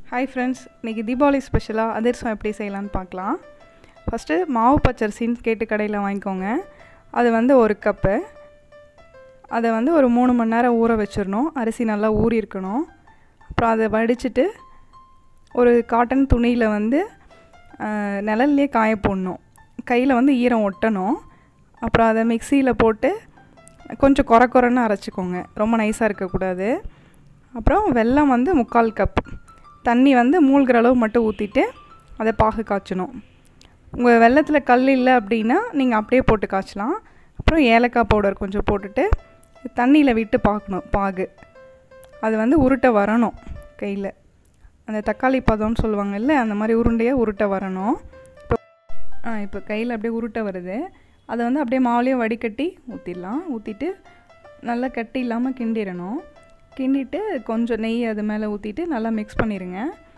hi friends இன்றைக்கி தீபாவளி ஸ்பெஷலாக அதிரசம் எப்படி செய்யலான்னு பார்க்கலாம் ஃபஸ்ட்டு மாவு பச்சரிசின்னு கேட்டு கடையில் வாங்கிக்கோங்க அது வந்து ஒரு கப்பு அதை வந்து ஒரு மூணு மணி நேரம் ஊற வச்சிடணும் அரிசி நல்லா ஊறி இருக்கணும் அப்புறம் அதை வடிச்சிட்டு ஒரு காட்டன் துணியில் வந்து ஆஹ், நிழல்லையே காய போடணும் கையில் வந்து ஈரம் ஒட்டணும் அப்புறம் அதை மிக்சியில் போட்டு கொஞ்சம் குறை குறைன்னு அரைச்சிக்கோங்க ரொம்ப நைஸாக இருக்கக்கூடாது அப்புறம் வெல்லம் வந்து முக்கால் கப் தண்ணி வந்து மூழ்கிற அளவு மட்டும் ஊற்றிட்டு அதை பாகு காய்ச்சணும் உங்கள் வெள்ளத்தில் கல் இல்லை அப்படின்னா நீங்கள் அப்படியே போட்டு காய்ச்சலாம் அப்புறம் ஏலக்காய் பவுடர் கொஞ்சம் போட்டுட்டு தண்ணியில் விட்டு பார்க்கணும் பாகு அது வந்து உருட்டை வரணும் கையில் அந்த தக்காளி பதம்னு சொல்லுவாங்கல்ல அந்த மாதிரி உருண்டையாக உருட்டை வரணும் இப்போ ஆ இப்போ கையில் அப்படியே உருட்டை வருது அதை வந்து அப்படியே மாவுலேயே வடிகட்டி ஊற்றிடலாம் ஊற்றிட்டு நல்லா கட்டி இல்லாமல் கிண்டிடணும் கிண்டிட்டு கொஞ்சம் நெய் அது மேலே ஊற்றிட்டு நல்லா மிக்ஸ் பண்ணிடுங்க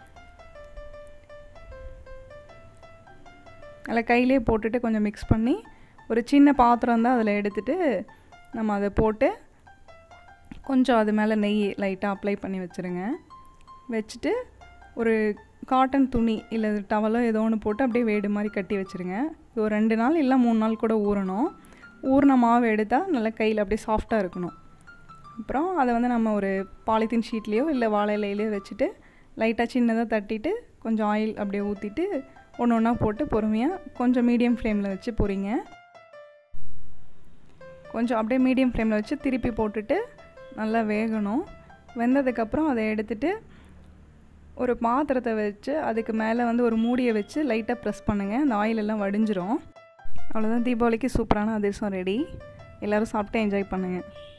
நல்லா கையிலே போட்டுட்டு கொஞ்சம் மிக்ஸ் பண்ணி ஒரு சின்ன பாத்திரம் தான் அதில் எடுத்துட்டு நம்ம அதை போட்டு கொஞ்சம் அது மேலே நெய் லைட்டாக அப்ளை பண்ணி வச்சுருங்க வச்சுட்டு ஒரு காட்டன் துணி இல்லை டவலோ ஏதோ ஒன்று போட்டு அப்படியே வேடு மாதிரி கட்டி வச்சுருங்க இது ஒரு ரெண்டு நாள் இல்லை மூணு நாள் கூட ஊறணும் ஊறின மாவு எடுத்தால் நல்லா கையில் அப்படியே சாஃப்டாக இருக்கணும் அப்புறம் அதை வந்து நம்ம ஒரு பாலித்தீன் ஷீட்லேயோ இல்லை வாழை இலையிலையோ வச்சுட்டு லைட்டாக சின்னதாக தட்டிட்டு கொஞ்சம் ஆயில் அப்படியே ஊற்றிட்டு ஒன்று ஒன்றா போட்டு பொறுமையாக கொஞ்சம் மீடியம் ஃப்ளேமில் வச்சு பொரிங்க கொஞ்சம் அப்படியே மீடியம் ஃப்ளேமில் வச்சு திருப்பி போட்டுட்டு நல்லா வேகணும் வெந்ததுக்கப்புறம் அதை எடுத்துட்டு ஒரு பாத்திரத்தை வச்சு அதுக்கு மேலே வந்து ஒரு மூடியை வச்சு லைட்டாக ப்ரெஸ் பண்ணுங்கள் அந்த ஆயில் எல்லாம் வடிஞ்சிரும் அவ்வளோதான் தீபாவளிக்கு சூப்பரான அதிரசம் ரெடி எல்லோரும் சாப்பிட்டு என்ஜாய் பண்ணுங்கள்